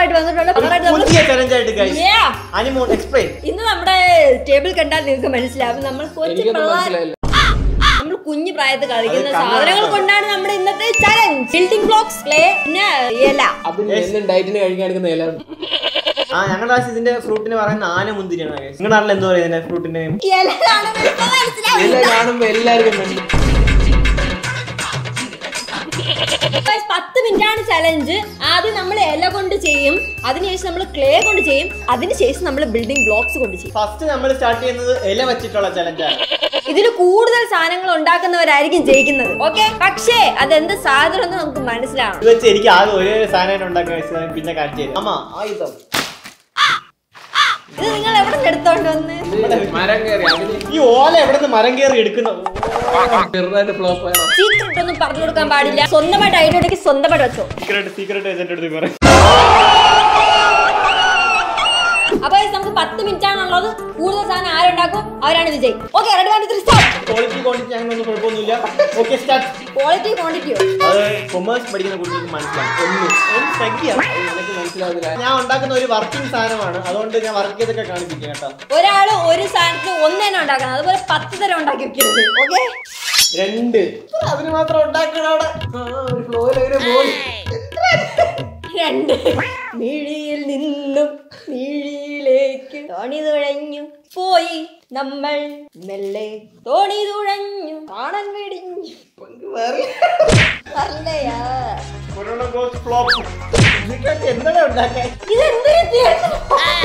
ആയിട്ട് വന്നിട്ടുള്ള പകരമായിട്ട് നമ്മള് പുതിയ ചലഞ്ച് ആയിട്ട് ഗൈസ് Yeah. അനിമോൺ എക്സ്പ്ലെയിൻ ഇന്ന് നമ്മുടെ ടേബിൾ കണ്ടാൽ നിങ്ങൾക്ക് മനസ്സിലാവും നമ്മൾ കുറച്ച് എനിക്കൊന്നും പിള്ളേർ മനസ്സിലായില്ല നമ്മൾ കുഞ്ഞു പ്രായത്തിൽ കളിക്കുന്ന അത് കണ്ണാടി സാധനങ്ങൾ കാണാം. കൊണ്ടാണ് നമ്മുടെ ഇന്നത്തെ ചലഞ്ച് ബിൽഡിംഗ് ബ്ലോക്സ് ക്ലേ പിന്നെ ഇല അപ്പം എന്നും ഡയറ്റിന് കഴിക്കാൻ എടുക്കുന്ന എല്ലാം ആ ഞങ്ങളുടെ ആവശ്യം ഇതിന്റെ ഫ്രൂട്ടിന് പറയുന്ന ആന മുന്തിരിയാണ് guys. നിങ്ങളുടെ നാട്ടിൽ എന്താ പറയുക ഇതിന്റെ ഫ്രൂട്ടിന്റെ name? ഇലയാണെന്ന് ഇപ്പൊ മനസ്സിലാവില്ല. എല്ലാം കാണുമ്പോ എല്ലാവർക്കും വേണ്ടി Guys, പത്ത് മിനിറ്റ് ആണ് ചലഞ്ച് ആദ്യം നമ്മൾ ഇല കൊണ്ട് ചെയ്യും അതിനുശേഷം നമ്മൾ ക്ലേ കൊണ്ട് ചെയ്യും അതിനുശേഷം നമ്മൾ ബിൽഡിംഗ് ബ്ലോക്സ് കൊണ്ട് ചെയ്യും ഫസ്റ്റ് നമ്മൾ സ്റ്റാർട്ട് ചെയ്യുന്നത് ഇല വെച്ചിട്ടുള്ള ചലഞ്ചാണ് ഇതിൽ കൂടുതൽ സാധനങ്ങൾ ഉണ്ടാക്കുന്നവരായിരിക്കും ജയിക്കുന്നത് ഓക്കെ പക്ഷേ അതെന്ത് സാധനം എന്ന് നമുക്ക് മനസ്സിലാവണം ഇത് വെച്ച് എനിക്ക് ആകെ ഒരേ സാധനം ഉണ്ടാക്കാൻ guys. ഞാൻ പിന്നെ കാണിച്ചു തരാം അമ്മ ആയുധം ഇത് നിങ്ങൾ എവിടെ നിന്ന് എടുത്തോണ്ട് വന്ന് മരം കയറി അതിന് ഈ ഓല എവിടെ നിന്ന് മരം കയറി എടുക്കുന്ന ചെറുതായിട്ട് ഫ്ലോപ്പ് ആയണം സീക്രട്ട് ഒന്നും പറഞ്ഞു കൊടുക്കാൻ പാടില്ല സ്വന്തമായിട്ട് ഐഡിയ സ്വന്തമായിട്ട് വെച്ചോ സീക്രട്ട് സീക്രട്ട് ഏജന്റ് അടുത്ത് പറയും അപ്പൊ guys, നമുക്ക് പത്ത് മിനിറ്റ് ആണുള്ളത് കൂടുതൽ സാധനം ആരുണ്ടാക്കും അവരാണ് Vijay okay ready one three start quality quantity അങ്ങനെ ഒന്നും കുഴപ്പമൊന്നുമില്ല ഓക്കെ സ്റ്റാർട്ട് ക്വാളിറ്റി ക്വാണ്ടിറ്റിയോ അത് കൊമേഴ്സ് പഠിക്കുന്ന കുട്ടികൾക്ക് മനസ്സിലാവും ഒന്ന് ഒന്ന് തഗ്ഗിയാ. എനിക്ക് മനസ്സിലാവുന്നില്ല ഞാൻ ഉണ്ടാക്കുന്ന ഒരു വർക്കിംഗ് സാധനമാണ് അതുകൊണ്ട് ഞാൻ വർക്ക് ചെയ്തൊക്കെ കാണിപ്പിക്കാം കേട്ടോ ഒരാള് ഒരു സാധനത്തിന് ഒന്ന് തന്നെ ഉണ്ടാക്കണം അതുപോലെ പത്ത് തരം ഉണ്ടാക്കി വെക്കരുത് ഓക്കെ രണ്ട് അതിന് മാത്രം ഉണ്ടാക്കണം അവിടെ ഒരു ഫ്ലോയിൽ അങ്ങനെ പോയി രണ്ട് മിഴിയിൽ നിന്നും മിഴിയിലേക്ക് തോണി തുഴഞ്ഞു പോയി നമ്മൾ മെല്ലെ തോണി തുഴഞ്ഞു കാണാൻ വെടിഞ്ഞു അല്ലയാ കൊറോണ ഗോസ് ഫ്ലോപ്പ് എന്താണ് ഉണ്ടാക്കാൻ ഇതെന്തൊരു വ്യത്യാസം?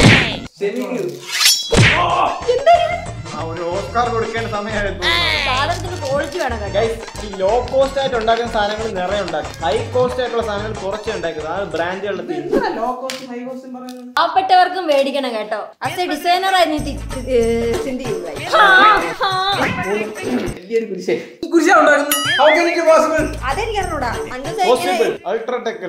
എന്തൊരു ആ ഒരു ഓസ്കാർ കൊടുക്കേണ്ട സമയമായിരുന്നു സാധനത്തിന് ക്വാളിറ്റി വേണം കേട്ടോ ഗൈസ് ഈ ലോ കോസ്റ്റ് ആയിട്ട് ഉണ്ടാക്കുന്ന സാധനങ്ങൾ നിറയെ ഉണ്ടാക്കും ഹൈ കോസ്റ്റ് ആയിട്ടുള്ള സാധനങ്ങൾ കുറച്ചേ ഉണ്ടാക്കുന്നത് ആ ബ്രാൻഡുകളുടെ തീരുന്നു പാവപ്പെട്ടവർക്കും മേടിക്കണം കേട്ടോ അസ് എ ഡിസൈനർ ആയി നീ തി- ഏർ ചിന്തിക്കുക ഹാ, ഹാ. വലിയൊരു കുരിശേ ഈ കുരിശ ഉണ്ടാക്കുന്നു How can it be possible? അതെനിക്കറിഞ്ഞൂടാ അന്റെ പോസിബിൾ സൈക്കിള് അൾട്രാടെക്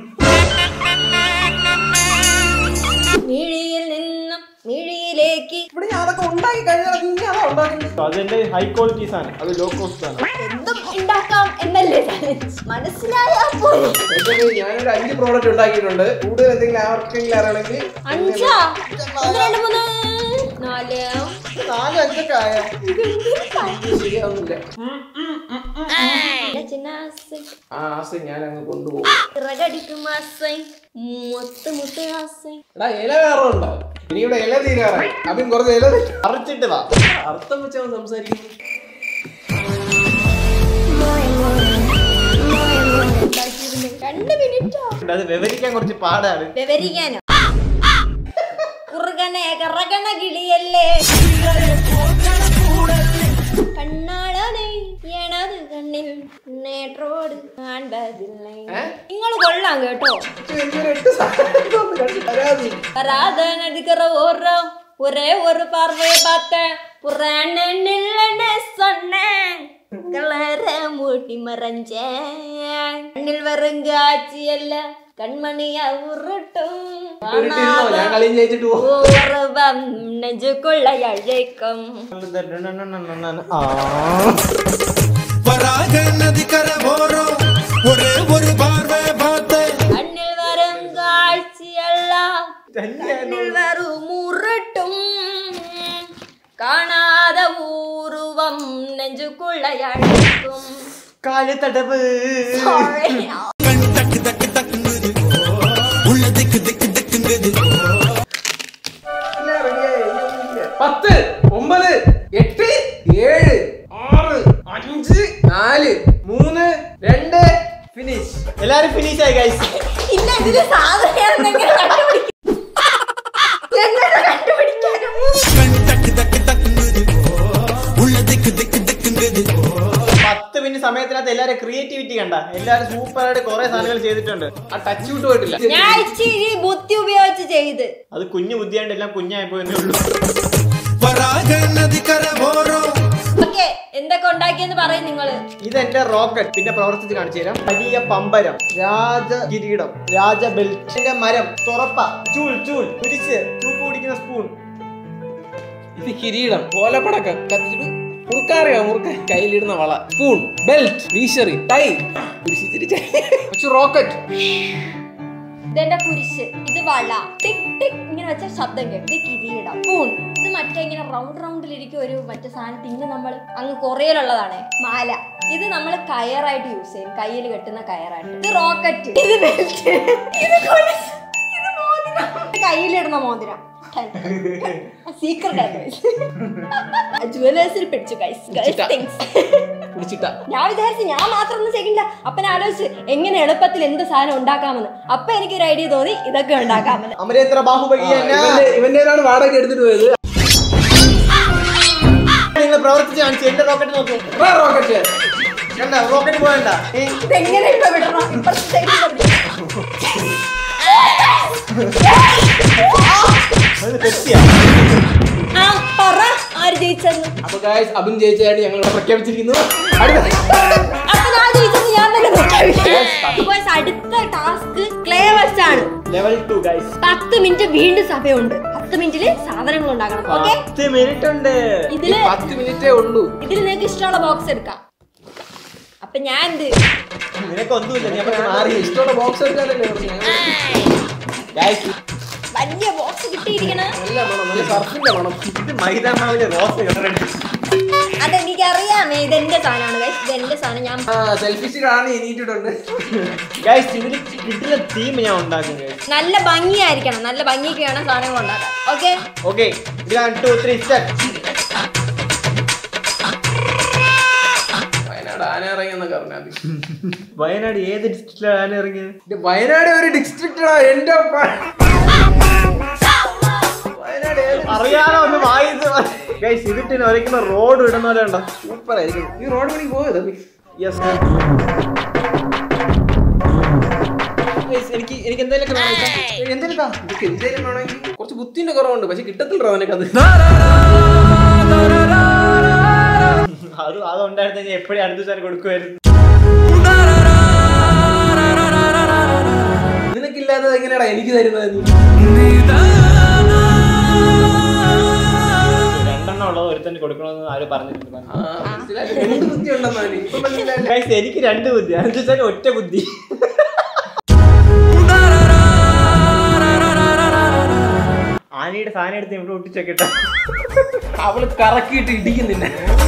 മിഴിയിൽ നിന്നും മിഴിയിലേക്ക് ഇവിടെ ഞാൻ അതൊക്കെ ഉണ്ടാക്കി കഴിഞ്ഞാൽ നീ അതാ ഉണ്ടാക്കുന്നത് അതിന്റെ ഹൈ ക്വാളിറ്റി സാധനം അത് ലോ കോസ്റ്റ് ആണ് എന്തും ഉണ്ടാക്കാം എന്നല്ലേ challenge? മനസ്സിലായാ പോരെ എന്നിട്ട് ഞാനൊരു അഞ്ച് പ്രോഡക്റ്റ് ഉണ്ടാക്കിയിട്ടുണ്ട് കൂടുതൽ എന്തെങ്കിലും ആർക്കെങ്കിലും അറിയണമെങ്കിൽ അഞ്ചാ ഒന്ന് രണ്ട് മൂന്ന് നാല് നാല് അഞ്ചൊക്കെ ആയ ശരിയാവുന്നില്ല ഇല്ല ചിന്ന ആസை, ആ ആശ ഞാൻ അങ്ങ് കൊണ്ടുപോകും ചിറകടിക്കും ആസை, മുത്ത് മുത്ത് ആസை. എടാ ഇല വേറെ ഉണ്ടോ ഇനി ഇവിടെ ഇല തീരാറായി അതും കുറച്ച് ഇല തരും. പറിച്ചിട്ട് വാ അർത്ഥം വെച്ചവൻ സംസാരിക്കുന്നു രണ്ട് മിനിറ്റോ അത് വിവരിക്കാൻ കുറച്ച് പാടാണ് വിവരിക്കാനോ കുറുകനെ കറകണ കിളിയല്ലേ കണ്ണാടനെ എണത് കണ്ണിൽ നേട്ടോട് കാൺപതില്ലേ ഏ? നിങ്ങൾ കൊള്ളാം കേട്ടോ എനിക്കൊരു എട്ട് സാധനം ഒന്ന് കണ്ടിട്ട് തരാതെ. வராத நடிக்கிற ஓரம் ஒரே ஒரு பார்வையை பார்த்தேன் புறான்னு சொன்னேன் கலர மூட்டி மறைஞ்சேன் கண்ணில் வருங்காட்சி எல்லாம் கண்மணியா உருட்டும் ഇരുട്ടിരുന്നோ? ഞാൻ കളിയും ജയിച്ചിട്ട് പോകും ஓரவம் நெஞ்சுக்குள்ள அழைக்கும் ആ வராக நதிக்கர ஓரம் ஒரே ஒரு பார்வை பார்த்தேன் கண்ணில் வரும் காட்சி எல்லாம் கண்ணில் வரும் உருட்டும் കാണാத ഊരുവം നെഞ്ചുക്കുള്ള അழைക്കും കാല് തടവ് Sorry. கண் தக்கு தக்கு தக்குங்குது உள்ள திக்கு திக்கு திக்குங்குது ഇല്ല, റെഡിയായി. ഇനിയൊന്നുമില്ല. പത്ത് ഒമ്പത് എട്ട് ഏഴ് ആറ് അഞ്ച് നാല് മൂന്ന് രണ്ട് ഫിനിഷ് എല്ലാരും ഫിനിഷ് ആയി ഗൈസ് ഇല്ല ഇതില് സാധനം എങ്ങനെ കണ്ടുപിടിക്കും എങ്ങനെ കണ്ടുപിടിക്കാനും கண் தக்கு தக்கு தக்குங்குது உள்ள திக்கு திக்கு திக்குங்குது പത്ത് മിനിറ്റ് സമയത്തിനകത്ത് എല്ലാരും ക്രിയേറ്റിവിറ്റി കണ്ട എല്ലാരും സൂപ്പർ ആയിട്ട് കുറെ സാധനങ്ങൾ ചെയ്തിട്ടുണ്ട് ആ ടച്ച് വിട്ട് പോയിട്ടില്ല ഞാൻ ഇച്ചിരി ബുദ്ധി ഉപയോഗിച്ച് ചെയ്ത് അത് കുഞ്ഞു ബുദ്ധിയാണ്ട് എല്ലാം കുഞ്ഞായി പോയെന്നേ ഉള്ളൂ வராக நதிக்கர ஓரம் ഓക്കെ എന്തൊക്കെ ഉണ്ടാക്കിയെന്ന് പറയും നിങ്ങള് ഇതെന്റെ റോക്കറ്റ് പിന്നെ പ്രവർത്തിച്ച് കാണിച്ചു തരാം വലിയ പമ്പരം രാജ കിരീടം രാജ ബെൽറ്റിന്റെ മരം തുറപ്പ ചൂൽ ചൂൽ കുരിശ് ചൂപ്പ് കുടിക്കുന്ന സ്പൂൺ ഇത് കിരീടം ഓലപ്പടക്കം കത്തിച്ചിട്ട് മുറുക്കാറിയോ മുറുക്ക കയ്യിലിടുന്ന വള സ്പൂൺ ബെൽറ്റ് വീശറി ടൈ കുരിശിച്ചിട്ട് പക്ഷെ റോക്കറ്റ് ഇതെന്റെ കുരിശ് ഇത് വള ടിക് ടിക് ഇങ്ങനെ വെച്ച ശബ്ദം കേൾക്കും ഇത് കിരീടം പൂൺ ഇത് മറ്റേ ഇങ്ങനെ റൗണ്ട് റൗണ്ടിലിരിക്കും ഒരു മറ്റേ സാധനം പിന്നെ നമ്മൾ അങ്ങ് കൊറിയയിലുള്ളതാണ് മാല ഇത് നമ്മൾ കയറായിട്ട് യൂസ് ചെയ്യും കയ്യിൽ കെട്ടുന്ന കയറായിട്ട് ഇത് റോക്കറ്റ് ഇത് ബെൽറ്റ് ഇത് കൊലുസ് ഇത് മോതിരം കയ്യിലിടുന്ന മോതിരം സീക്രട്ട് ജുവലേഴ്സിൽ പിടിച്ചു ഗൈസ് ഗൈസ് തിങ്സ് പിടിച്ചിട്ടാ ഞാൻ വിചാരിച്ചു ഞാൻ മാത്രം ഒന്നും ചെയ്യില്ല അപ്പൻ ആലോചിച്ച് എങ്ങനെ എളുപ്പത്തിൽ എന്ത് സാധനം ഉണ്ടാക്കാമെന്ന് അപ്പൊ എനിക്ക് ഒരു ഐഡിയ തോന്നി ഇതൊക്കെ ഉണ്ടാക്കാമെന്ന് അമരേന്ദ്ര ബാഹുബലി തന്നെ ഇവന്റെ വാടക എടുത്തിട്ട് പോയത് നിങ്ങൾ പ്രവർത്തിച്ച് കാണിച്ചു എന്റെ റോക്കറ്റ് നോക്കൂ റോക്കറ്റ് കണ്ട റോക്കറ്റ് പോയണ്ട ഏ, ഇതെങ്ങനെ ഇവിടെ വിടണം ഇപ്പുറത്തെ side ൽ വിടണം. അത് തെറ്റിയാ ആ പറ ആര് ജയിച്ചെന്ന് അപ്പൊ ഗായ്സ് അബിൻ ജയിച്ചതായിട്ട് ഞങ്ങൾ ഇവിടെ പ്രഖ്യാപിച്ചിരിക്കുന്നു അടുത്ത അപ്പൊ ഞാൻ ജയിച്ചെന്ന് ഞാൻ തന്നെ പ്രഖ്യാപിച്ചു. Boys, അടുത്ത ടാസ്ക് ക്ലേ വെച്ചാണ് ലെവൽ ടു ഗൈസ് പത്ത് മിനിറ്റ് വീണ്ടും സമയമുണ്ട് പത്ത് മിനിറ്റില് സാധനങ്ങൾ ഉണ്ടാക്കണം ഓക്കെ പത്ത് മിനിറ്റ് ഉണ്ട് ഇതില് പത്ത് മിനിറ്റേ ഉള്ളൂ ഇതിൽ നിങ്ങൾക്ക് ഇഷ്ടമുള്ള ബോക്സ് എടുക്കാം അപ്പൊ ഞാൻ എന്ത് നിനക്കൊന്നുമില്ല നീ അപ്പൊ മാറി ഇഷ്ടമുള്ള ബോക്സ് എടുക്കാനല്ലേ പറഞ്ഞു ഗൈസ് വലിയ ബോക്സ് കിട്ടിയിരിക്കണ നല്ല മണം നല്ല സർഫിന്റെ മണം ഇത് മൈദ മാവിലെ റോസ് കളറുണ്ട് അതെനിക്കറിയാമേ ഇതെന്റെ സാധനമാണ് guys. ഇതെന്റെ സാധനം ഞാൻ ആ സെൽഫി സ്റ്റിക്കാണ് എണീറ്റിട്ടുണ്ട് ഗൈസ് ഇതിൽ കിട്ടുന്ന തീം ഞാൻ ഉണ്ടാക്കും ഗൈസ് നല്ല ഭംഗിയായിരിക്കണം നല്ല ഭംഗിക്ക് വേണം സാധനങ്ങൾ ഉണ്ടാക്കാൻ okay okay one two three start Wayanad ആന ഇറങ്ങിയെന്നൊക്കെ പറഞ്ഞാൽ വയനാട് ഏത് ഡിസ്ട്രിക്റ്റിലാണ് ഇറങ്ങിയത് ഇത് വയനാട് ഒരു ഡിസ്ട്രിക്റ്റാ എന്റെ പ- വയനാട് ഏത് അറിയാലോ ഒന്ന് വായിച്ച് ഗൈസ് ഇതിട്ട് വരയ്ക്കുന്ന റോഡ് ഇടുന്ന പോലെ ഉണ്ടോ സൂപ്പർ ആയിരിക്കും ഈ റോഡ് പണി പോയത് യെസ് എനിക്ക് എനിക്ക് എന്തെങ്കിലും എന്തെങ്കിലും താ. ഇതൊക്കെ എന്തേലും വേണമെങ്കിൽ കുറച്ച് ബുദ്ധിന്റെ കുറവുണ്ട് പക്ഷെ കിട്ടത്തില്ല നിനക്കത് അത് അതുണ്ടായിരുന്നെങ്കിൽ എപ്പോഴും അടുത്ത സാധനം കൊടുക്കുമായിരുന്നു നിനക്കില്ലാത്തത് എങ്ങനെയാടാ എനിക്ക് തരുന്നത് നീ രണ്ടെണ്ണം ഉള്ളത് ഒരുത്തന്നെ കൊടുക്കണമെന്ന് ആര് പറഞ്ഞിട്ടുണ്ട് ആ, മനസ്സിലായി. രണ്ട് ബുദ്ധി ഉണ്ടെന്നാ നീ. ഇപ്പൊ മനസ്സിലായില്ലേ? ഗൈസ് എനിക്ക് രണ്ട് ബുദ്ധി അടുത്ത സാധനം ഒറ്റ ബുദ്ധി ആനയുടെ സാധനം എടുത്ത് ഇവിടെ ഒട്ടിച്ചൊക്കെ അവള് കറക്കിയിട്ട് ഇടിക്കുന്നില്ല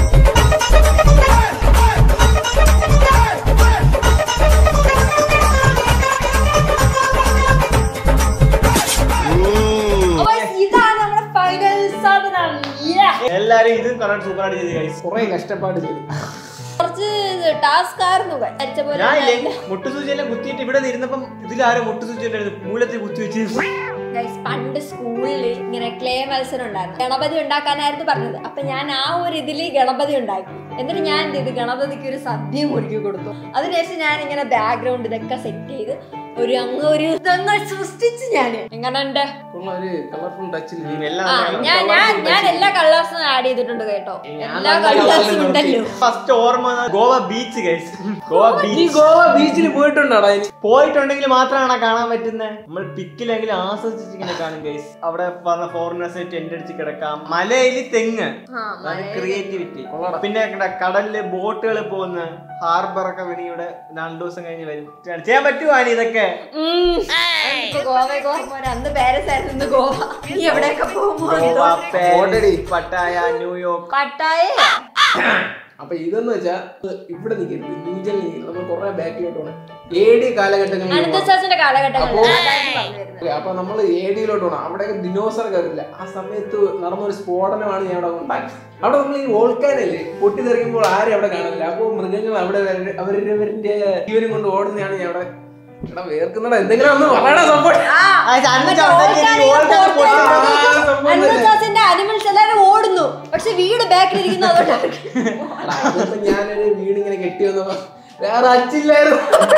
ഇതാണ് നമ്മുടെ ഫൈനൽ സാധനം Yeah. എല്ലാരും ഇതും കറക്റ്റ് സൂപ്പർ ആയിട്ട് ചെയ്ത് ഗൈസ് കുറെ കഷ്ടപ്പാട് ചെയ്തു കുറച്ച് ടാസ്ക് ആയിരുന്നു guys. അയച്ച പോലെ ഞാനില്ലേ മുട്ടുസൂചിയെല്ലാം കുത്തിയിട്ട് ഇവിടെ ഇരുന്നപ്പം ഇതിലാരോ മുട്ടുസൂചി ഉണ്ടായിരുന്നു മൂലത്തിൽ കുത്തി വെച്ച് Guys, പണ്ട് സ്കൂളിൽ ഇങ്ങനെ ക്ലേ മത്സരം ഉണ്ടായിരുന്നു ഗണപതി ഉണ്ടാക്കാനായിരുന്നു പറഞ്ഞത് അപ്പൊ ഞാൻ ആ ഒരു ഇതില് ഗണപതി ഉണ്ടാക്കി എന്നിട്ട് ഞാൻ എന്ത് ചെയ്തു ഗണപതിക്ക് ഒരു സദ്യയും ഒരുക്കി കൊടുത്തു അതിനുശേഷം ഞാൻ ഇങ്ങനെ ബാക്ക്ഗ്രൗണ്ട് ഇതൊക്കെ സെറ്റ് ചെയ്ത് ഒരു അങ്ങ് ഒരു ഇതങ്ങ് സൃഷ്ടിച്ച് ഞാൻ എങ്ങനെ ഉണ്ട് ഉള്ള ഒരു കളർഫുൾ ടച്ചിൽ എല്ലാം ആ ഞാൻ ഞാൻ ഞാൻ എല്ലാ കളേഴ്സും ആഡ് ചെയ്തിട്ടുണ്ട് കേട്ടോ ഞാൻ എല്ലാ നല്ല കളേഴ്സും colours ഉണ്ടല്ലോ ഫസ്റ്റ് ഓർമ്മ വന്നത് ഗോവ ബീച്ച് ഗൈസ് ഗോവ നീ ബീച്ച് ഗോവ ബീച്ചിൽ പോയിട്ടുണ്ടാടാ ഇനി പോയിട്ടുണ്ടെങ്കിൽ മാത്രമാണ് കാണാൻ പറ്റുന്നത് നമ്മൾ പിക്കിലെങ്കിലും ആസ്വദിച്ചിട്ട് ഇങ്ങനെ കാണും ഗൈസ് അവിടെ പറഞ്ഞ ഫോറിനേഴ്സ് ടെന്റ് അടിച്ച് കിടക്കാം മലയിൽ തെങ്ങ് ആ, ക്രിയേറ്റിവിറ്റി കൊള്ളാം. പിന്നെ കണ്ട കടലില് ബോട്ടുകൾ പോകുന്ന ഹാർബർ ഒക്കെ ഇനി ഇവിടെ രണ്ടു ദിവസം കഴിഞ്ഞ് വരും ചെയ്യാൻ പറ്റുവാണ് ഇതൊക്കെ ഉം. ഇപ്പൊ ഗോവയൊക്കെ ഓർമ്മ വരും. അന്ന് പാരീസ് ആയിരുന്നു ഇന്ന് ഗോവ നീ എവിടെയൊക്കെ പോകുമ്പോ Goa Already. Paris Pattaya New York Pattaya അപ്പൊ ഇതെന്ന് വെച്ചാ ഇവിടെ നിൽക്കരുത് ന്യൂജനിൽ നിൽക്കരുത് നമ്മൾ കുറെ ബാക്കിലോട്ട് പോകണം എ ഡി കാലഘട്ടങ്ങളിൽ അനന്തശാസിന്റെ കാലഘട്ടങ്ങളിൽ അപ്പോ- അതായിരുന്നു പറഞ്ഞു വരുന്നത്. അപ്പൊ നമ്മൾ എ ഡിയിലോട്ട് പോകണം അവിടെ ഡിനോസർ കയറില്ല ആ സമയത്ത് നടന്ന ഒരു സ്ഫോടനമാണ് ഞാൻ അവിടെ ഉണ്ടാക്കി അവിടെ നമ്മൾ ഈ വോൾക്കാനല്ലേ പൊട്ടിത്തെറിക്കുമ്പോൾ ആരും അവിടെ കാണില്ല അപ്പൊ മൃഗങ്ങൾ അവിടെ വര- അവരവരുടെ ജീവനും കൊണ്ട് ഓടുന്നതാണ് ഞാൻ അവിടെ എടാ വേർക്കുന്നടാ എന്തെങ്കിലും ഒന്ന് പറയണ സംഭവം ആ, ആ, അന്ന് മറ്റേ ചവിട്ടാൻ ഓൾക്കാനിൽ ഈ ഓൾക്കാനിൽ പുറത്ത് പൊട്ടി- പോകുന്നത് ആ, സംഭവം തന്നെ. അനന്തശാസിന്റെ അനിമൽസ് എല്ലാവരും ഓടുന്നു പക്ഷെ വീട് ബാക്കിൽ ഇരിക്കുന്നു അതുകൊണ്ടാണ് എടാ, അതിപ്പോ ഞാനൊരു വീട് ഇങ്ങനെ കെട്ടി വന്നപ്പോ വേറെ അച്ചില്ലായിരുന്നു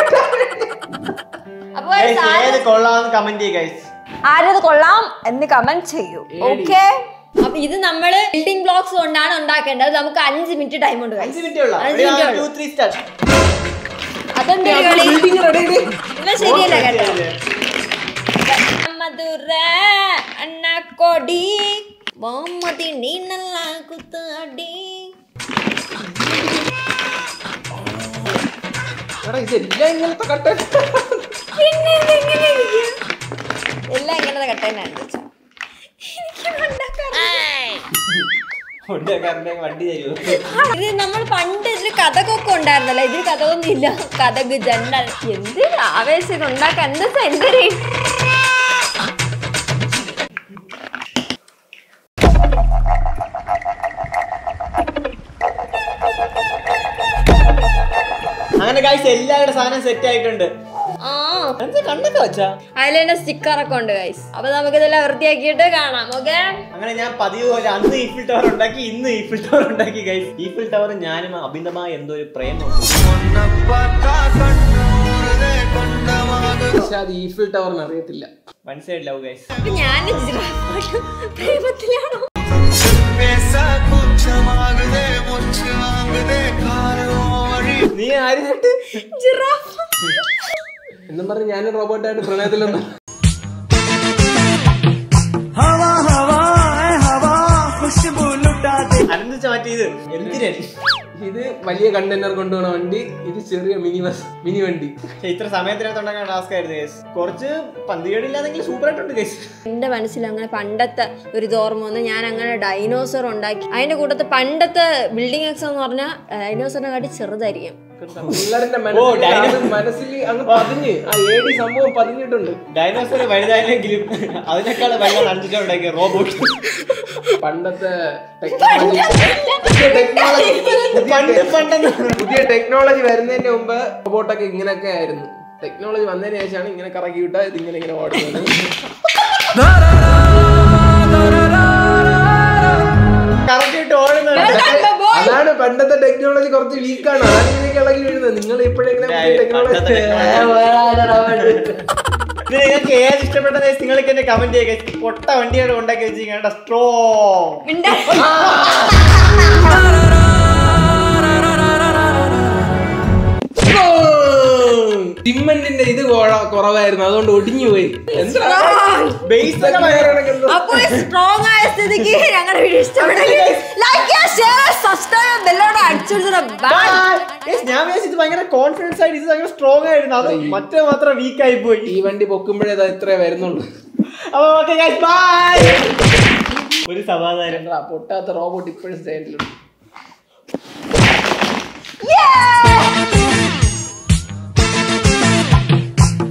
അപ്പൊ Guys, ഏത് കൊള്ളാന്ന് കമന്റ് ചെയ്യ ഗൈസ് ആരത് കൊള്ളാം എന്ന് കമന്റ് ചെയ്യൂ ഏടി. ഓക്കെ അപ്പൊ ഇത് നമ്മള് ബിൽഡിംഗ് ബ്ലോക്സ് കൊണ്ടാണ് ഉണ്ടാക്കേണ്ടത് നമുക്ക് അഞ്ച് മിനിറ്റ് ടൈം ഉണ്ട് guys. അഞ്ച് മിനിറ്റ് ഉള്ള അഞ്ച് മിനിറ്റ് ഉള്ളൂ. ടു ത്രീ സ്റ്റാർട്ട് അതെന്ത് കളി ബിൽഡിംഗ് റെഡി ഇവ ശരിയല്ല കേട്ടോ മധുര അണ്ണക്കൊടി ബൊമ്മതി നീ നല്ല കുത്ത് അടി എടാ ഇതെല്ലാം ഇങ്ങനത്തെ കട്ട പിന്നെ ഇതെങ്ങനെ ഇരിക്കും? ഉണ്ടാക്കട്ടെ എനിക്ക് ഉണ്ടാക്കാൻ വണ്ടി തരുമോ ഇത് നമ്മൾ പണ്ട് ഇതിൽ കഥകൊക്കെ ഉണ്ടായിരുന്നല്ലോ ഇതിൽ കഥകൊന്നും ഇല്ല കഥക് ജണ്ടൽ എന്ത് ആവേശം ഇത് ഉണ്ടാക്കാൻ എന്താ എന്തൊരു അങ്ങനെ ഗൈസ് എല്ലാവരുടെ സാധനം സെറ്റ് ആയിട്ടുണ്ട് ആ എന്താ കണ്ണൊക്കെ വെച്ചാ അതിലെന്നെ സ്റ്റിക്കറൊക്കെ ഉണ്ട് ഗൈസ് അപ്പൊ നമുക്ക് ഇതെല്ലാം വൃത്തിയാക്കിയിട്ട് കാണാം ഓക്കെ അങ്ങനെ ഞാൻ പതിവ് പോലെ അന്ന് ഈഫിൽ ടവർ ഉണ്ടാക്കി ഇന്ന് ഈഫിൽ ടവർ ഉണ്ടാക്കി ഗൈസ് ഈഫിൽ ടവർ ഞാനും അഭിതമായ എന്തോ ഒരു പ്രേമമുണ്ട് പക്ഷെ അത് ഈഫിൽ ടവറിന് അറിയത്തില്ല വൺ സൈഡ് ലവ് ഗൈസ് അപ്പൊ ഞാൻ ജിറാഫായിട്ട് പ്രേമത്തിലാണോ നീ ആരുമായിട്ട് ജിറാഫ് എന്നും പറഞ്ഞ് ഞാനും റോബോട്ടായിട്ട് പ്രണയത്തിലൊന്നും हवा हवा है हवा खुशबू लुटा दे അനന്തിച്ച മാറ്റിയത് എന്തിനു ഇത് വലിയ കണ്ടെയ്നർ കൊണ്ടുപോകുന്ന വണ്ടി ഇത് ചെറിയ മിനി ബസ് മിനി വണ്ടി പക്ഷെ ഇത്ര സമയത്തിനകത്ത് ഉണ്ടാക്കാൻ ടാസ്ക് ആയിരുന്നു ഗൈസ് കുറച്ച് പന്തികേടില്ലാതെങ്കിൽ സൂപ്പർ ആയിട്ടുണ്ട് ഗൈസ് എന്റെ മനസ്സിൽ അങ്ങനെ പണ്ടത്തെ ഒരു ഇത് ഓർമ്മ വന്ന് ഞാൻ അങ്ങനെ ഡൈനോസർ ഉണ്ടാക്കി അതിന്റെ കൂട്ടത്തിൽ പണ്ടത്തെ ബിൽഡിംഗ് എക്സ് എന്ന് പറഞ്ഞാൽ ഡൈനോസറിനെ കാട്ടി ചെറുതായിരിക്കും പിള്ളേരുടെ ഓ, ഡൈനോ- മനസ്സിൽ മനസ്സിൽ അങ്ങ് പതിഞ്ഞ് ആ ഏടി സംഭവം പതിഞ്ഞിട്ടുണ്ട് ഡൈനോസർ വലുതായില്ലെങ്കിലും അതിനേക്കാൾ വലിയ നഞ്ചിട്ടുണ്ടാക്കിയ റോബോട്ട് പണ്ടത്തെ ടെക്നോളജി ടെക്നോളജി പണ്ട് പണ്ടെന്ന് പുതിയ ടെക്നോളജി വരുന്നതിന്റെ മുമ്പ് റോബോട്ടൊക്കെ ഇങ്ങനെയൊക്കെ ആയിരുന്നു ടെക്നോളജി വന്നതിന് ശേഷമാണ് ഇങ്ങനെ കറക്കി വിട്ടാൽ ഇത് ഇങ്ങനെ ഇങ്ങനെ ഓടുന്നത് കറക്റ്റ് ഓടുന്നത് അതാണ് പണ്ടത്തെ ടെക്നോളജി കുറച്ച് വീക്കാണ് അതാണ് ഇതിലേക്ക് ഇളകി വീഴുന്നത് നിങ്ങൾ ഇപ്പോഴെങ്കിലും പണ്ടത്തെ ടെക്നോളജി ഇത് നിങ്ങൾക്ക് ഏത് ഇഷ്ടപ്പെട്ട നിങ്ങൾക്ക് എന്നെ കമന്റ് ചെയ്യുക പൊട്ട വണ്ടിയാണ് ഉണ്ടാക്കി വെച്ചിരിക്കേണ്ട സ്ട്രോ സിമെന്റിന്റെ ഇത് കൊറ- കുറവായിരുന്നു അതുകൊണ്ട് ഒടിഞ്ഞു പോയി എന്താ ബേസ് ഒക്കെ ഭയങ്കര അപ്പൊ സ്ട്രോങ് ആയ സ്ഥിതിക്ക് ഞങ്ങളുടെ വീഡിയോ ഇഷ്ടപ്പെട്ടെങ്കിൽ ലൈക്ക് ഷെയർ സബ്സ്ക്രൈബ് ബെല്ലോടെ അടിച്ചെടുത്ത Guys, ഞാൻ വിചാരിച്ചു ഇത് ഭയങ്കര കോൺഫിഡൻസ് ആയിട്ട് ഇത് ഭയങ്കര സ്ട്രോങ് ആയിരുന്നു അത് മറ്റേ മാത്രം വീക്ക് ആയി പോയി ഈ വണ്ടി പൊക്കുമ്പോഴേ അത് ഇത്രേ വരുന്നുള്ളൂ അപ്പൊ ഓക്കെ ബൈ ഒരു സമാധാനം എന്താ പൊട്ടാത്ത റോബോട്ട് ഇപ്പോഴും സ്റ്റൈലിലുണ്ട് Yeah!